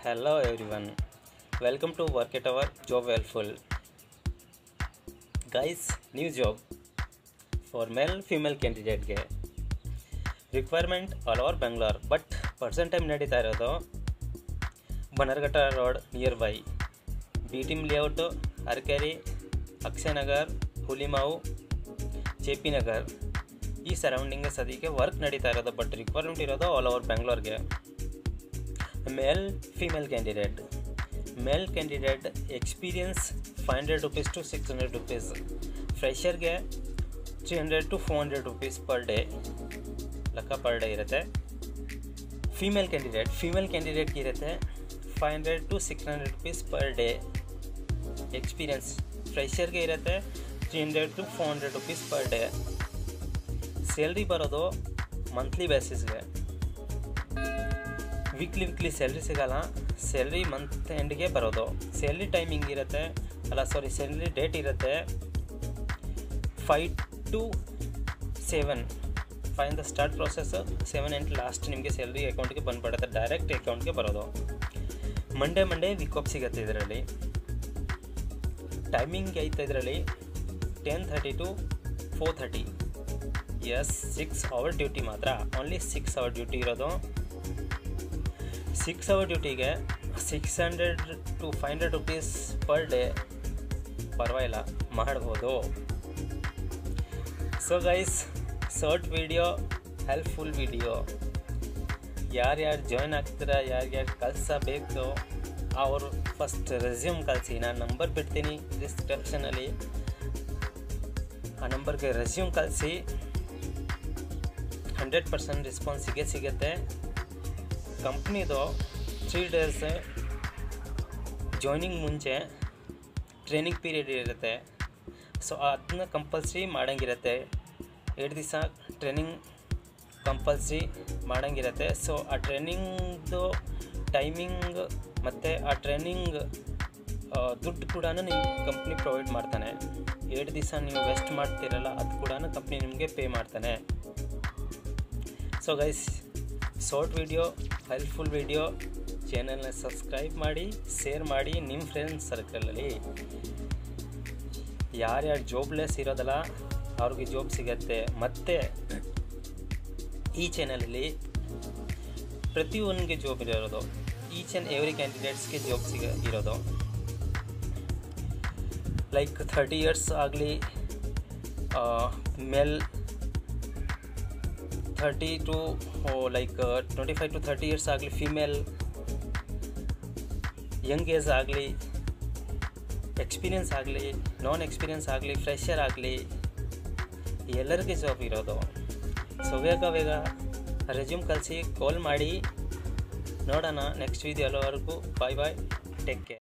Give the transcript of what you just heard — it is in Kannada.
Hello everyone. Welcome to Work at Our Job Helpful. Guys, new job for male female ಕ್ಯಾಂಡಿಡೇಟ್ಗೆ requirement all over Bengaluru but percent time ನಡೀತಾ ಇರೋದು Bannerghatta road nearby B TM layout Arakere Akshayanagar Hulimavu J P Nagar ಈ ಸರೌಂಡಿಂಗ್ ಸದ್ಯಕ್ಕೆ ವರ್ಕ್ ನಡೀತಾ ಇರೋದು ಬಟ್ ರಿಕ್ವೈರ್ಮೆಂಟ್ ಇರೋದು ಆಲ್ ಓವರ್ ಬೆಂಗಳೂರಿಗೆ male female candidate male candidate experience five hundred rupees to six hundred rupees ಫ್ರೆಷರ್ಗೆ three hundred to four hundred rupees per day ಲೆಕ್ಕ ಪರ್ ಡೇ ಇರುತ್ತೆ ಫೀಮೇಲ್ ಕ್ಯಾಂಡಿಡೇಟ್ ಫೀಮೇಲ್ ಕ್ಯಾಂಡಿಡೇಟ್ಗೆ ಇರುತ್ತೆ five hundred to six hundred rupees per day experience ಫ್ರೆಷರ್ಗೆ ಇರುತ್ತೆ three hundred to four hundred rupees per day salary ಬರೋದು ಮಂತ್ಲಿ ಬೇಸಿಸ್ಗೆ ವೀಕ್ಲಿ ವೀಕ್ಲಿ ಸ್ಯಾಲ್ರಿ ಸಿಗಲ್ಲ ಸ್ಯಾಲ್ರಿ ಮಂತ್ ಎಂಡ್ಗೆ ಬರೋದು ಸ್ಯಾಲ್ರಿ ಟೈಮಿಂಗ್ ಇರುತ್ತೆ ಅಲ್ಲ ಸಾರಿ ಸ್ಯಾಲ್ರಿ ಡೇಟ್ ಇರುತ್ತೆ five to seven five the start process seven ಎಂಟು ಲಾಸ್ಟ್ ನಿಮಗೆ ಸ್ಯಾಲ್ರಿ ಅಕೌಂಟ್ಗೆ ಬಂದುಬಿಡುತ್ತೆ ಡೈರೆಕ್ಟ್ ಅಕೌಂಟ್ಗೆ ಬರೋದು ಮಂಡೇ ಮಂಡೇ ವೀಕ್ ಆಫ್ ಸಿಗುತ್ತೆ ಇದರಲ್ಲಿ ಟೈಮಿಂಗ್ ಐತೆ ಇದರಲ್ಲಿ ten thirty to four thirty ಎಸ್ ಸಿಕ್ಸ್ ಅವರ್ ಡ್ಯೂಟಿ ಮಾತ್ರ ಓನ್ಲಿ ಸಿಕ್ಸ್ ಅವರ್ ಡ್ಯೂಟಿ ಇರೋದು ಸಿಕ್ಸ್ ಅವರ್ ಡ್ಯೂಟಿಗೆ six hundred to five hundred rupees per day ಪರವಾಗಿಲ್ಲ ಮಾಡ್ಬೋದು so guys short video helpful video ಯಾರ್ಯಾರು ಜಾಯ್ನ್ ಆಗ್ತೀರಾ ಯಾರ್ಯಾರು ಕಲಿಸಬೇಕು ಅವರು ಫಸ್ಟ್ ರೆಸ್ಯೂಮ್ ಕಳಿಸಿ ನಾನು ನಂಬರ್ ಬಿಡ್ತೀನಿ ಡಿಸ್ಕ್ರಿಪ್ಷನಲ್ಲಿ ಆ ನಂಬರ್ಗೆ ರೆಸ್ಯೂಮ್ ಕಳಿಸಿ ಹಂಡ್ರೆಡ್ ಪರ್ಸೆಂಟ್ ರೆಸ್ಪಾನ್ಸ್ ಸಿಗೇ ಸಿಗುತ್ತೆ ಕಂಪ್ನಿದು ತ್ರೀ ಡೇಸ್ ಜಾಯ್ನಿಂಗ್ ಮುಂಚೆ ಟ್ರೈನಿಂಗ್ ಪೀರಿಯಡ್ ಇರುತ್ತೆ ಸೊ ಅದನ್ನ ಕಂಪಲ್ಸ್ರಿ ಮಾಡೋಂಗಿರುತ್ತೆ ಎರಡು ದಿವಸ ಟ್ರೈನಿಂಗ್ ಕಂಪಲ್ಸ್ರಿ ಮಾಡೋಂಗಿರುತ್ತೆ ಸೊ ಆ ಟ್ರೈನಿಂಗ್ದು ಟೈಮಿಂಗ್ ಮತ್ತು ಆ ಟ್ರೈನಿಂಗ್ ದುಡ್ಡು ಕೂಡ ನಿಮ್ಮ ಕಂಪ್ನಿ ಪ್ರೊವೈಡ್ ಮಾಡ್ತಾನೆ ಎರಡು ದಿವಸ ನೀವು ವೆಸ್ಟ್ ಮಾಡ್ತೀರಲ್ಲ ಅದು ಕೂಡ ಕಂಪ್ನಿ ನಿಮಗೆ ಪೇ ಮಾಡ್ತಾನೆ so guys short video helpful video ಚಾನಲ್ನ ಸಬ್ಸ್ಕ್ರೈಬ್ ಮಾಡಿ ಶೇರ್ ಮಾಡಿ ನಿಮ್ಮ ಫ್ರೆಂಡ್ಸ್ ಸರ್ಕಲಲ್ಲಿ ಯಾರ್ಯಾರು ಜಾಬ್ಲೆಸ್ ಇರೋದಲ್ಲ ಅವ್ರಿಗೆ ಜಾಬ್ ಸಿಗತ್ತೆ ಮತ್ತು ಈ ಚಾನಲಲ್ಲಿ ಪ್ರತಿಯೊಂದಿಗೆ ಜಾಬ್ ಇರೋದು ಈಚ್ ಆ್ಯಂಡ್ ಎವ್ರಿ ಕ್ಯಾಂಡಿಡೇಟ್ಸ್ಗೆ ಜಾಬ್ ಸಿಗ ಇರೋದು ಲೈಕ್ ಥರ್ಟಿ ಇಯರ್ಸ್ ಆಗಲಿ male thirty to like twenty five to thirty years ಆಗಲಿ ಫಿಮೇಲ್ ಯಂಗ್ ಏಜ್ ಆಗಲಿ ಎಕ್ಸ್ಪೀರಿಯನ್ಸ್ ಆಗಲಿ ನಾನ್ ಎಕ್ಸ್ಪೀರಿಯನ್ಸ್ ಆಗಲಿ ಫ್ರೆಷರ್ ಆಗಲಿ ಎಲ್ಲರಿಗೆ ಜಾಬ್ ಇರೋದು ಸೊ ಬೇಗ ಬೇಗ ರೆಸ್ಯೂಮ್ ಕಳಿಸಿ ಕಾಲ್ ಮಾಡಿ ನೋಡೋಣ ನೆಕ್ಸ್ಟ್ ವೀಡಿಯೋವರೆಗೂ ಬಾಯ್ ಬಾಯ್ ಟೇಕ್ ಕೇರ್